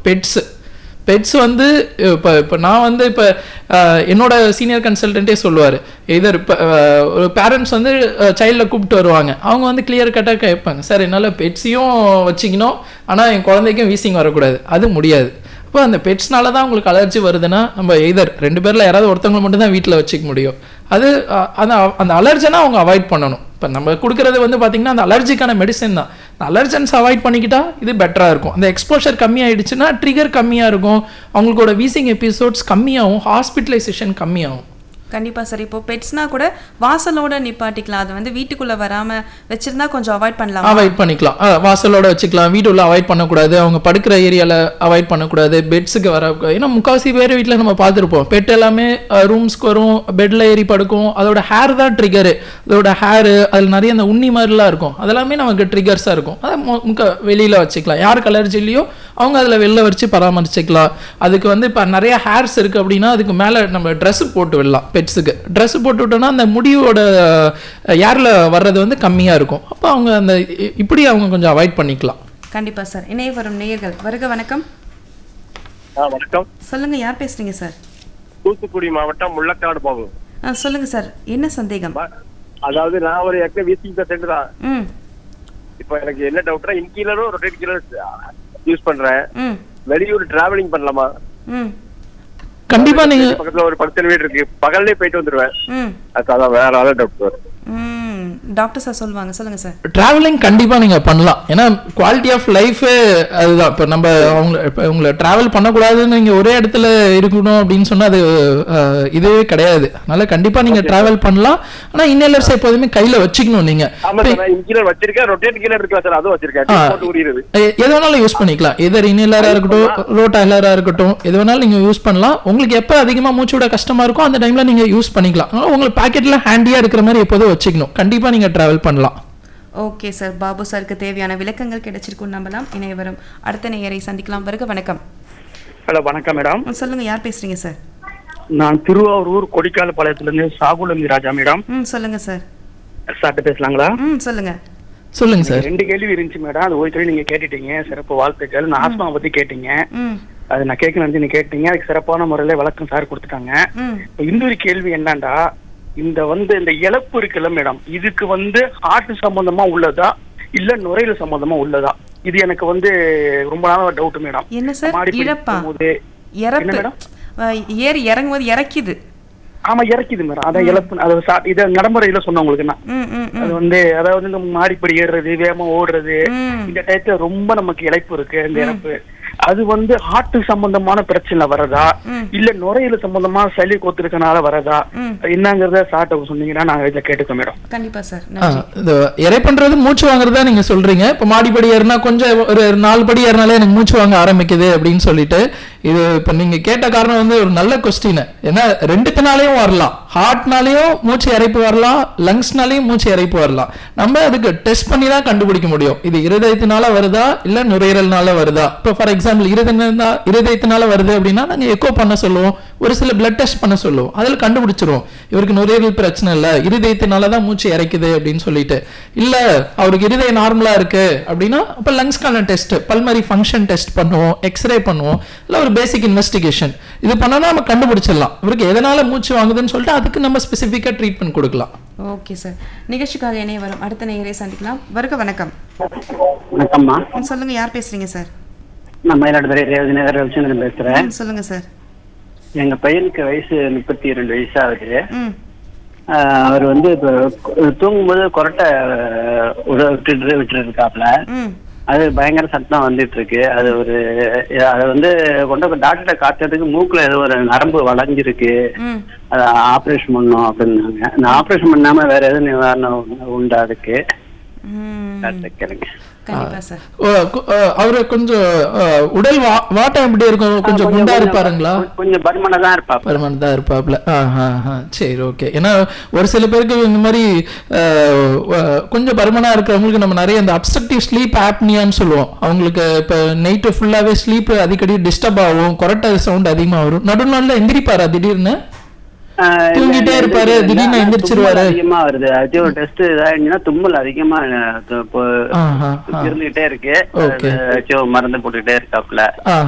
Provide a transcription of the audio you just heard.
Pets pets வந்து இப்போ இப்போ நான் வந்து இப்போ என்னோட சீனியர் கன்சல்டன்ட்டே சொல்லுவார் இதர் இப்போ ஒரு பேரண்ட்ஸ் வந்து சைல்டில் கூப்பிட்டு வருவாங்க அவங்க வந்து கிளியர் கட்டாக கேட்பாங்க சார் என்னால் பெட்ஸையும் வச்சுக்கணும் ஆனால் என் குழந்தைக்கும் வீசிங் வரக்கூடாது அது முடியாது அப்போ அந்த பெட்ஸ்னால தான் உங்களுக்கு அலர்ஜி வருதுன்னா நம்ம எய்தர் ரெண்டு பேரில் யாராவது ஒருத்தவங்க மட்டும் தான் வீட்டில் வச்சுக்க முடியும் அது அஹ், அந்த அந்த அலர்ஜனை அவங்க அவாய்ட் பண்ணணும் இப்போ நம்ம கொடுக்குறது வந்து பார்த்திங்கன்னா அந்த அலர்ஜிக்கான மெடிசன் தான் அந்த அலர்ஜன்ஸ் அவாய்ட் பண்ணிக்கிட்டா இது பெட்டராக இருக்கும் அந்த எக்ஸ்போஷர் கம்மியாயிடுச்சுன்னா ட்ரிகர் கம்மியாக இருக்கும் அவங்களோட வீசிங் எபிசோட்ஸ் கம்மியாகும் ஹாஸ்பிட்டலைசேஷன் கம்மியாகும் கண்டிப்பா சார் இப்போ பெட்ஸ்னா கூட வாசலோட நிப்பாட்டிக்கலாம் அது வந்து வீட்டுக்குள்ள வராம வச்சிருந்தா கொஞ்சம் அவாய்ட் பண்ணலாம் அவாய்ட் பண்ணிக்கலாம் அஹ், வாசலோட வச்சுக்கலாம் வீட்டு உள்ள அவாய்ட் பண்ணக்கூடாது அவங்க படுக்கிற ஏரியாவில் அவாய்ட் பண்ணக்கூடாது பெட்ஸுக்கு வர ஏன்னா முக்கால்வாசி பேர் வீட்டில் நம்ம பார்த்துருப்போம் பெட் எல்லாமே ரூம்ஸ்க்கு வரும் பெட்டில் ஏறி படுக்கும் அதோட ஹேர் தான் ட்ரிகரு அதோட ஹேரு அதில் நிறைய அந்த உண்ணி மாதிரிலாம் இருக்கும் அதெல்லாமே நமக்கு ட்ரிகர்ஸாக இருக்கும் அதை மு- முக்க வெளியில் வச்சுக்கலாம் யாருக்கு அலர்ஜி இல்லையோ அவங்க அதில் வெளில வச்சு பராமரிச்சுக்கலாம் அதுக்கு வந்து இப்போ நிறைய ஹேர்ஸ் இருக்குது அப்படின்னா அதுக்கு மேலே நம்ம ட்ரெஸ் போட்டு விடலாம் பெட்ஸுக்கு ட்ரெஸ் போட்டு விட்டோம்னா அந்த முடியோட ஏரில் வர்றது வந்து கம்மியாக இருக்கும் அப்போ அவங்க அந்த இ- இப்படி அவங்க கொஞ்சம் அவாய்ட் பண்ணிக்கலாம் கண்டிப்பா சார் இணைய வரும் நேயர்கள் வருக வணக்கம் ஆ வணக்கம் சொல்லுங்க யார் பேசுறீங்க சார் தூத்துக்குடி மாவட்டம் முள்ளக்காடு போகும் ஆ, சொல்லுங்க சார் என்ன சந்தேகம் அதாவது நான் ஒரு ஏற்கனவே வீசிங் பேஷண்ட் தான் ம் இப்போ எனக்கு என்ன டவுட்னா இன்கீலரும் ரொட்டேட் கீலர் யூஸ் பண்றேன் ம் வெளியூர் டிராவலிங் பண்ணலாமா ம் கண்டிப்பாக நீங்கள் பக்கத்துல ஒரு ஃபங்க்ஷன் வீடு இருக்கு பகல்லே போயிட்டு வந்துருவேன் ம் அது அதான் வேற ஆளு டவுட் வரும் ம் டாக்டர் சார் சொல்லுவாங்க சொல்லுங்க சார் ட்ராவலிங் கண்டிப்பாக நீங்கள் பண்ணலாம் ஏன்னா குவாலிட்டி ஆஃப் லைஃபே அதுதான் இப்போ நம்ம அவங்க இப்போ உங்களை ட்ராவல் பண்ணக்கூடாதுன்னு நீங்கள் ஒரே இடத்துல இருக்கணும் அப்படின்னு சொன்னால் அது அஹ், இதுவே கிடையாது அதனால கண்டிப்பாக நீங்கள் ட்ராவல் பண்ணலாம் ஆனால் இன்னேலர்ஸ் எப்போதுமே கையில் வச்சுக்கணும் நீங்கள் ஆமா சார் நான் இன்கீலர் வச்சிருக்கேன் ரொட்டேட் கீலர் இருக்கா சார் அதுவும் வச்சிருக்கேன் ஆ. போட்டு உரியுது எ- எது வேணாலும் யூஸ் பண்ணிக்கலாம் எதர் இன்ஹேலராக இருக்கட்டும் ரோட் அஹலராக இருக்கட்டும் எது வேணாலும் நீங்கள் யூஸ் பண்ணலாம் உங்களுக்கு எப்போ அதிகமாக மூச்சு விட கஷ்டமாக இருக்கோ அந்த டைமில் நீங்கள் யூஸ் பண்ணிக்கலாம் அதனால உங்களுக்கு பாக்கெட்டில் ஹேண்டியாக இருக்கிற மாதிரி எப்போதும் வச்சுக்கணும் கண்டிப்பாக நீங்கள் ட்ராவல் பண்ணலாம் ஓகே சார் பாபு சாருக்கு தேவையான விளக்கங்கள் கிடைச்சிருக்கும் நம்பலாம் இணைய வரும் அடுத்த நேயரை சந்திக்கலாம் வருக வணக்கம் ஹலோ வணக்கம் மேடம் ம், சொல்லுங்க யார் பேசுறீங்க சார் நான் திருவாரூர் கொடிக்கால பாளையத்திலிருந்து சாகுலமி ராஜா மேடம் ம் சொல்லுங்க சார் சார்ட்ட பேசலாங்களா ம் சொல்லுங்க சொல்லுங்க சார் ரெண்டு கேள்வி இருந்துச்சு மேடம் அது ஒரு கேள்வி நீங்க கேட்டுட்டீங்க சிறப்பு வாழ்த்துக்கள் நான் ஆஸ்மா பத்தி கேட்டீங்க ம் அது நான் கேட்க நினைச்சு நீங்க கேட்டீங்க அதுக்கு சிறப்பான முறையில விளக்கம் சார் கொடுத்துட்டாங்க ம் இப்ப இன்னொரு கேள்வி என்னன்னா இந்த வந்து இந்த இழப்பு இருக்குல்ல மேடம் இதுக்கு வந்து ஹார்ட் சம்பந்தமா உள்ளதா இல்ல நுரையீரல் சம்பந்தமா உள்ளதா இது எனக்கு வந்து ரொம்ப நாளா டவுட் மேடம் என்ன சார் மாடிப்படி இழப்பா போகும்போது இறப்பு மேடம்? அஹ், ஏறி இறங்கும்போது இறக்கிது ஆமா இறக்கிது மேடம் அதான் இழப்பு அது சா- இதை நடைமுறையில சொன்ன உங்களுக்கு நான் ம் ம் ம் அது வந்து அதாவது இந்த மாடிப்படி ஏறுறது வேகமா ஓடுறது ம். இந்த டயத்துல ரொம்ப நமக்கு இழைப்பு இருக்கு இந்த இழப்பு அது வந்து ஹார்ட் சம்பந்தமான பிரச்சனை வரதா ம். இல்ல நுரையீரல் சம்பந்தமா சளி கொத்திருக்கனால வரதா ம். என்னங்கறத சார்ட்ட சொன்னீங்கன்னா நாங்க இதை கேட்டுக்கோம் மேடம் கண்டிப்பா சார் ஆ, நன்றி இந்த இறை பண்றது மூச்சு வாங்குறதா நீங்க சொல்றீங்க இப்ப மாடிப்படி ஏறினா கொஞ்சம் ஒரு நாலு படி ஏறினாலே எனக்கு மூச்சு வாங்க ஆரம்பிக்குது அப்படின்னு சொல்லிட்டு இது இப்ப நீங்க கேட்ட காரணம் வந்து ஒரு நல்ல கொஸ்டின் ஏன்னா ரெண்டுத்தினாலையும் வரலாம் ஹார்ட்னாலையும் மூச்சு இறைப்பு வரலாம் லங்ஸ்னாலையும் மூச்சு இறைப்பு வரலாம் நம்ம அதுக்கு டெஸ்ட் பண்ணி தான் கண்டுபிடிக்க முடியும் இது இருதயத்தினால வருதா இல்ல நுரையீரல்னால வருதா இப்போ ஃபார் எக்ஸாம்பிள் இருதய இருதயத்தினால வருது அப்படின்னா நாங்க எக்கோ பண்ண சொல்லுவோம் ஒரு சில பிளட் டெஸ்ட் பண்ண சொல்லுவோம் அதில் கண்டுபிடிச்சிருவோம் இவருக்கு நுரையீரல் பிரச்சனை இல்லை இருதயத்தினால தான் மூச்சு இறைக்குது அப்படின்னு சொல்லிட்டு இல்ல அவருக்கு இருதயம் நார்மலா இருக்கு அப்படின்னா அப்ப லங்ஸ்க்கான டெஸ்ட் பல்மரி ஃபங்க்ஷன் டெஸ்ட் பண்ணுவோம் எக்ஸ்ரே பண்ணுவோம் இல்ல ஒரு பேசிக் இன்வெஸ்டிகேஷன் இது பண்ணா நம்ம கண்டுபிடிச்சிடலாம் இவருக்கு எதனால மூச்சு வாங்குதுன்னு சொல்லிட்டு அதுக்கு நம்ம ஸ்பெசிஃபிக்கா ட்ரீட்மெண்ட் கொடுக்கலாம் ஓகே சார் நிகழ்ச்சிக்காக இணைய வரும் அடுத்த நேயரை சந்திக்கலாம் வருக வணக்கம் வணக்கம்மா ம், சொல்லுங்க யார் பேசுறீங்க சார் நான் மயிலாடுதுறை ரேவதி நகர் ரவிச்சந்திரன் பேசுறேன் ம், சொல்லுங்க சார் எங்க பையனுக்கு வயசு முப்பத்தி ரெண்டு வயசு ஆகுது ம் ஆஹ் அவர் வந்து இப்போ கு- தூங்கும்போது கொரட்டை ஆஹ், உட விட்டுட்டு விட்டுட்டு இருக்காப்ல ம் அது பயங்கர சத்தம் வந்துட்டு இருக்கு அது ஒரு அதை வந்து கொண்டு போய் டாக்டர்கிட்ட காட்டுறதுக்கு மூக்குல ஏதோ ஒரு நரம்பு வளைஞ்சிருக்கு ம் அதை ஆப்ரேஷன் பண்ணோம் அப்படின்னாங்க அந்த ஆப்ரேஷன் பண்ணாம வேற எதுவும் நிவாரணம் உண்டா அதுக்கு ம் டாக்டர் கேளுங்க கண்டிப்பா சார் ஓ, கு- அ, அவரு கொஞ்சம் அ, உடல் வா- வாட்டம் எப்படி இருக்கும் கொஞ்சம் குண்டா இருப்பாருங்களா கொஞ்சம் பருமனை தான் இருப்பா பர்மனண்ட் தான் இருப்பாப்ல ஆ ஆ ஆ சரி ஓகே ஏன்னா ஒரு சில பேருக்கு இந்த மாதிரி அஹ், அஹ், கொஞ்சம் பருமனாக இருக்கிறவங்களுக்கு நம்ம நிறைய இந்த அப்ஸ்ட்ரக்டிவ் ஸ்லீப் ஆப்னியான்னு சொல்லுவோம் அவங்களுக்கு இப்போ நைட்டு ஃபுல்லாகவே ஸ்லீப் அடிக்கடி டிஸ்டர்ப் ஆகும் கொரட்டை சவுண்ட் அதிகமாக வரும் நடுநாளில் எந்திரிப்பாரா திடீர்னு ஆஹ் தூங்கிட்டே இல்ல, இருப்பாரு, இல்ல, திடீர்னு ஆனா எந்திரிச்சிருவாரு. தும்மல் அதிகமா வருது அது ஒரு டெஸ்ட் இதாயிருந்துச்சுன்னா தும்மல் அதிகமா அஹ், இப்போ ஆஹா, ஆ. இருந்துகிட்டே இருக்கு Okay. அது ஏதாச்சும் மருந்து போட்டுக்கிட்டே இருக்காப்ல ஆ